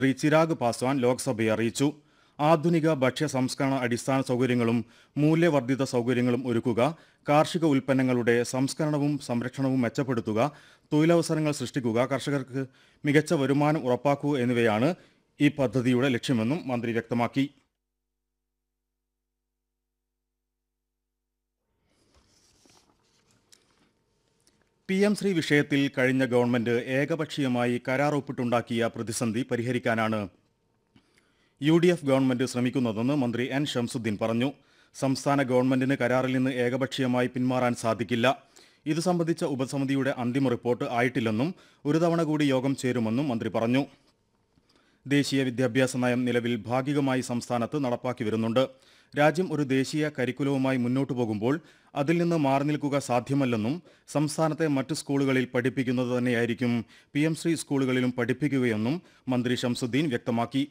ശ്രീ ചിരാഗ് പാസ്വാൻ ലോക്സഭയെ അറിയിച്ചു ആധുനിക ഭക്ഷ്യ സംസ്കരണ അടിസ്ഥാന സൗകര്യങ്ങളും മൂല്യവർദ്ധിത സൗകര്യങ്ങളും ഒരുക്കുക കാർഷിക ഉൽപ്പന്നങ്ങളുടെ സംസ്കരണവും സംരക്ഷണവും മെച്ചപ്പെടുത്തുക തൊഴിലവസരങ്ങൾ സൃഷ്ടിക്കുക കർഷകർക്ക് മികച്ച വരുമാനം ഉറപ്പാക്കുക എന്നിവയാണ് ഈ പദ്ധതിയുടെ ലക്ഷ്യമെന്നും മന്ത്രി വ്യക്തമാക്കി പി എം ശ്രീ വിഷയത്തിൽ കഴിഞ്ഞ ഗവൺമെന്റ് ഏകപക്ഷീയമായി കരാർ ഒപ്പിട്ടുണ്ടാക്കിയ പ്രതിസന്ധി പരിഹരിക്കാനാണ് യു ഡി എഫ് ഗവൺമെന്റ് ശ്രമിക്കുന്നതെന്ന് മന്ത്രി എൻ ഷംസുദ്ദീൻ പറഞ്ഞു സംസ്ഥാന ഗവൺമെന്റിന് കരാറിൽ നിന്ന് ഏകപക്ഷീയമായി പിന്മാറാൻ സാധിക്കില്ല ഇത് സംബന്ധിച്ച ഉപസമിതിയുടെ അന്തിമ റിപ്പോർട്ട് ആയിട്ടില്ലെന്നും ഒരു തവണ കൂടി യോഗം ചേരുമെന്നും മന്ത്രി പറഞ്ഞു ദേശീയ വിദ്യാഭ്യാസ നയം നിലവിൽ ഭാഗികമായി സംസ്ഥാനത്ത് നടപ്പാക്കി വരുന്നുണ്ട് രാജ്യം ഒരു ദേശീയ കരിക്കുലവുമായി മുന്നോട്ടു പോകുമ്പോൾ അതിൽ നിന്ന് മാറി നിൽക്കുക സാധ്യമല്ലെന്നും സംസ്ഥാനത്തെ മറ്റ് സ്കൂളുകളിൽ പഠിപ്പിക്കുന്നത് തന്നെയായിരിക്കും പി എം ശ്രീ സ്കൂളുകളിലും പഠിപ്പിക്കുകയെന്നും മന്ത്രി ഷംസുദ്ദീൻ വ്യക്തമാക്കി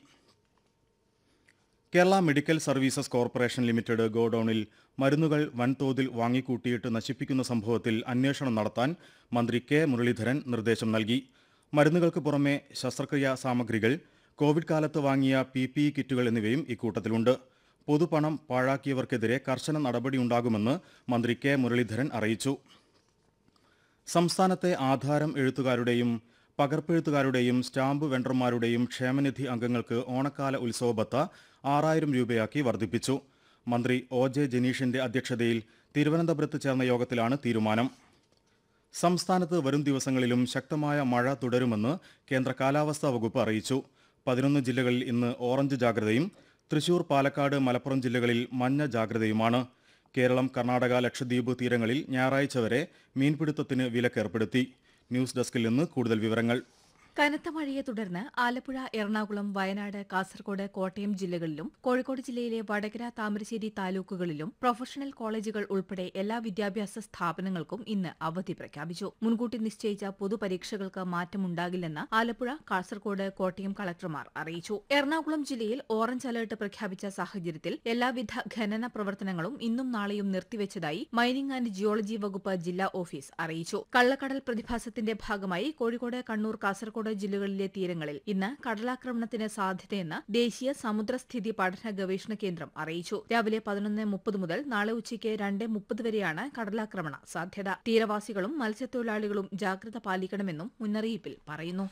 Kerala medical services corporation limited ഗോഡൌണിൽ മരുന്നുകൾ വൻതോതിൽ വാങ്ങിക്കൂട്ടിയിട്ട് നശിപ്പിക്കുന്ന സംഭവത്തിൽ അന്വേഷണം നടത്താൻ മന്ത്രി കെ മുരളീധരൻ നിർദ്ദേശം നൽകി മരുന്നുകൾക്ക് പുറമെ ശസ്ത്രക്രിയാ സാമഗ്രികൾ കോവിഡ് കാലത്ത് വാങ്ങിയ പി പി ഇ കിറ്റുകൾ എന്നിവയും ഇക്കൂട്ടത്തിലുണ്ട് പൊതുപണം പാഴാക്കിയവർക്കെതിരെ കർശന നടപടിയുണ്ടാകുമെന്ന് മന്ത്രി കെ മുരളീധരൻ അറിയിച്ചു സംസ്ഥാനത്തെ ആധാരം എഴുത്തുകാരുടെയും പകർപ്പെഴുത്തുകാരുടെയും സ്റ്റാമ്പ് വെണ്ടർമാരുടെയും ക്ഷേമനിധി അംഗങ്ങൾക്ക് ഓണക്കാല ഉത്സവ ബത്ത ആറായിരം രൂപയാക്കി വർദ്ധിപ്പിച്ചു മന്ത്രി ഒ ജെ ജനീഷിന്റെ അധ്യക്ഷതയിൽ തിരുവനന്തപുരത്ത് ചേർന്ന യോഗത്തിലാണ് തീരുമാനം സംസ്ഥാനത്ത് വരും ദിവസങ്ങളിലും ശക്തമായ മഴ തുടരുമെന്ന് കേന്ദ്ര കാലാവസ്ഥാ വകുപ്പ് അറിയിച്ചു പതിനൊന്ന് ജില്ലകളിൽ ഇന്ന് ഓറഞ്ച് ജാഗ്രതയും തൃശൂർ പാലക്കാട് മലപ്പുറം ജില്ലകളിൽ മഞ്ഞ ജാഗ്രതയുമാണ് കേരളം കർണാടക ലക്ഷദ്വീപ് തീരങ്ങളിൽ ഞായറാഴ്ച വരെ മീൻപിടുത്തത്തിന് വിലക്കേർപ്പെടുത്തി ന്യൂസ് ഡെസ്കിൽ നിന്ന് കൂടുതൽ വിവരങ്ങൾ കനത്ത മഴയെ തുടർന്ന് ആലപ്പുഴ എറണാകുളം വയനാട് കാസർഗോഡ് കോട്ടയം ജില്ലകളിലും കോഴിക്കോട് ജില്ലയിലെ വടകര താമരശ്ശേരി താലൂക്കുകളിലും പ്രൊഫഷണൽ കോളേജുകൾ ഉൾപ്പെടെ എല്ലാ വിദ്യാഭ്യാസ സ്ഥാപനങ്ങൾക്കും ഇന്ന് അവധി പ്രഖ്യാപിച്ചു മുൻകൂട്ടി നിശ്ചയിച്ച പൊതുപരീക്ഷകൾക്ക് മാറ്റമുണ്ടാകില്ലെന്ന് ആലപ്പുഴ കാസർഗോഡ് കോട്ടയം കളക്ടർമാർ അറിയിച്ചു എറണാകുളം ജില്ലയിൽ ഓറഞ്ച് അലർട്ട് പ്രഖ്യാപിച്ച സാഹചര്യത്തിൽ എല്ലാവിധ ഖനന പ്രവർത്തനങ്ങളും ഇന്നും നാളെയും നിർത്തിവച്ചതായി മൈനിംഗ് ആൻഡ് ജിയോളജി വകുപ്പ് ജില്ലാ ഓഫീസ് അറിയിച്ചു കള്ളക്കടൽ പ്രതിഭാസത്തിന്റെ ഭാഗമായി കോഴിക്കോട് കണ്ണൂർ കാസർഗോഡ് ജില്ലകളിലെ തീരങ്ങളിൽ ഇന്ന് കടലാക്രമണത്തിന് സാധ്യതയെന്ന് ദേശീയ സമുദ്രസ്ഥിതി പഠന ഗവേഷണ കേന്ദ്രം അറിയിച്ചു രാവിലെ പതിനൊന്ന് മുപ്പത് മുതൽ നാളെ ഉച്ചയ്ക്ക് രണ്ട് മുപ്പത് വരെയാണ് കടലാക്രമണ സാധ്യത തീരവാസികളും മത്സ്യത്തൊഴിലാളികളും ജാഗ്രത പാലിക്കണമെന്നും മുന്നറിയിപ്പിൽ പറയുന്നു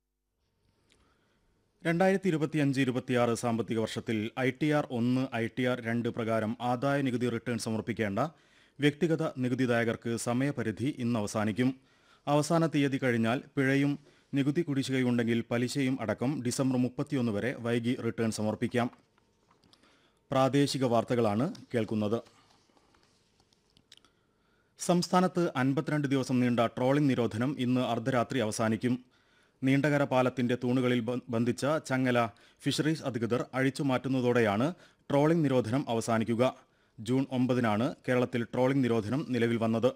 രണ്ടായിരത്തി ഇരുപത്തിയഞ്ച് ഇരുപത്തിയാറ് സാമ്പത്തിക വർഷത്തിൽ ഐ ടി ആർ ഒന്ന് ഐ ടി ആർ രണ്ട് പ്രകാരം ആദായ നികുതി റിട്ടേൺ സമർപ്പിക്കേണ്ട വ്യക്തിഗത നികുതിദായകർക്ക് സമയപരിധി ഇന്ന് അവസാനിക്കും അവസാന തീയതി കഴിഞ്ഞാൽ പിഴയും നികുതി കുടിശ്ശികയുണ്ടെങ്കിൽ പലിശയും അടക്കം ഡിസംബർ മുപ്പത്തിയൊന്ന് വരെ വൈകി റിട്ടേൺ സമർപ്പിക്കാം പ്രാദേശിക വാർത്തകളാണ് കേൾക്കുന്നത് സംസ്ഥാനത്ത് അൻപത്തിരണ്ട് ദിവസം നീണ്ട ട്രോളിംഗ് നിരോധനം ഇന്ന് അർദ്ധരാത്രി അവസാനിക്കും നീണ്ടകര പാലത്തിന്റെ തൂണുകളിൽ ബ- ബന്ധിച്ച ചങ്ങല ഫിഷറീസ് അധികൃതർ അഴിച്ചുമാറ്റുന്നതോടെയാണ് ട്രോളിംഗ് നിരോധനം അവസാനിക്കുക ജൂൺ ഒമ്പതിനാണ് കേരളത്തിൽ ട്രോളിംഗ് നിരോധനം നിലവിൽ വന്നത്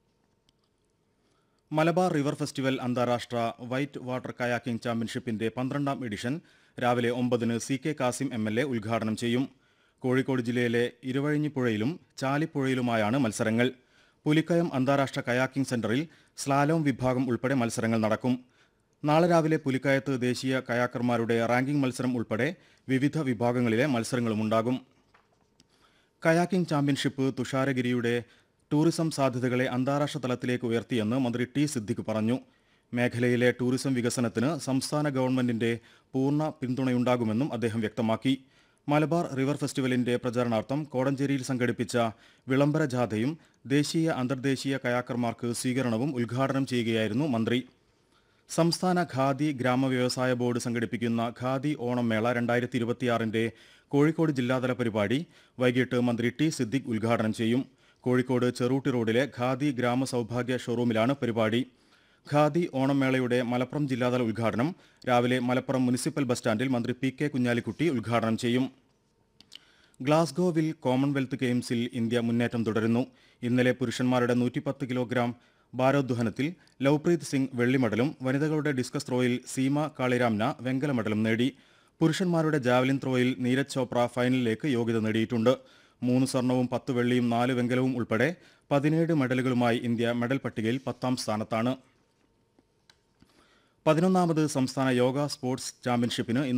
മലബാർ റിവർ ഫെസ്റ്റിവൽ അന്താരാഷ്ട്ര വൈറ്റ് വാട്ടർ കയാക്കിംഗ് ചാമ്പ്യൻഷിപ്പിന്റെ പന്ത്രണ്ടാം എഡിഷൻ രാവിലെ ഒമ്പതിന് C K Kasim M L A ഉദ്ഘാടനം ചെയ്യും കോഴിക്കോട് ജില്ലയിലെ ഇരുവഴിഞ്ഞിപ്പുഴയിലും ചാലിപ്പുഴയിലുമായാണ് മത്സരങ്ങൾ പുലിക്കയം അന്താരാഷ്ട്ര കയാക്കിംഗ് സെന്ററിൽ സ്ലാലോം വിഭാഗം ഉൾപ്പെടെ മത്സരങ്ങൾ നടക്കും നാളെ രാവിലെ പുലിക്കയത്ത് ദേശീയ കയാക്കർമാരുടെ റാങ്കിംഗ് മത്സരം ഉൾപ്പെടെ വിവിധ വിഭാഗങ്ങളിലെ മത്സരങ്ങളുമുണ്ടാകും കയാക്കിംഗ് ചാമ്പ്യൻഷിപ്പ് തുഷാരഗിരിയുടെ ടൂറിസം സാധ്യതകളെ അന്താരാഷ്ട്ര തലത്തിലേക്ക് ഉയർത്തിയെന്ന് മന്ത്രി ടി സിദ്ദിഖ് പറഞ്ഞു മേഖലയിലെ ടൂറിസം വികസനത്തിന് സംസ്ഥാന ഗവൺമെന്റിന്റെ പൂർണ്ണ പിന്തുണയുണ്ടാകുമെന്നും അദ്ദേഹം വ്യക്തമാക്കി മലബാർ റിവർ ഫെസ്റ്റിവലിന്റെ പ്രചരണാർത്ഥം കോടഞ്ചേരിയിൽ സംഘടിപ്പിച്ച വിളംബര ജാഥയും ദേശീയ അന്തർദേശീയ കയാക്കർമാർക്ക് സ്വീകരണവും ഉദ്ഘാടനം ചെയ്യുകയായിരുന്നു മന്ത്രി സംസ്ഥാന ഖാദി ഗ്രാമവ്യവസായ ബോർഡ് സംഘടിപ്പിക്കുന്ന ഖാദി ഓണം മേള രണ്ടായിരത്തി ഇരുപത്തിയാറിന്റെ കോഴിക്കോട് ജില്ലാതല പരിപാടി വൈകിട്ട് മന്ത്രി ടി സിദ്ദിഖ് ഉദ്ഘാടനം ചെയ്യും കോഴിക്കോട് ചെറൂട്ടി റോഡിലെ ഖാദി ഗ്രാമ സൗഭാഗ്യ ഷോറൂമിലാണ് പരിപാടി ഖാദി ഓണം മേളയുടെ മലപ്പുറം ജില്ലാതല ഉദ്ഘാടനം രാവിലെ മലപ്പുറം മുനിസിപ്പൽ ബസ് സ്റ്റാൻഡിൽ മന്ത്രി പി കെ കുഞ്ഞാലിക്കുട്ടി ഉദ്ഘാടനം ചെയ്യും ഗ്ലാസ്ഗോവിൽ കോമൺവെൽത്ത് ഗെയിംസിൽ ഇന്ത്യ മുന്നേറ്റം തുടരുന്നു ഇന്നലെ പുരുഷന്മാരുടെ നൂറ്റിപ്പത്ത് കിലോഗ്രാം ഭാരോദ്വഹനത്തിൽ ലവ്പ്രീത് സിംഗ് വെള്ളി മെഡലും വനിതകളുടെ ഡിസ്കസ് ത്രോയിൽ സീമ കാളിരാംന വെങ്കല മെഡലും നേടി പുരുഷന്മാരുടെ ജാവലിൻ ത്രോയിൽ നീരജ് ചോപ്ര ഫൈനലിലേക്ക് യോഗ്യത നേടിയിട്ടുണ്ട് മൂന്ന് സ്വർണവും പത്ത് വെള്ളിയും നാല് വെങ്കലവും ഉൾപ്പെടെ പതിനേഴ് മെഡലുകളുമായി ഇന്ത്യ മെഡൽ പട്ടികയിൽ പത്താം സ്ഥാനത്താണ് പതിനൊന്നാമത് സംസ്ഥാന യോഗ സ്പോർട്സ് ചാമ്പ്യൻഷിപ്പിന് ഇന്ന്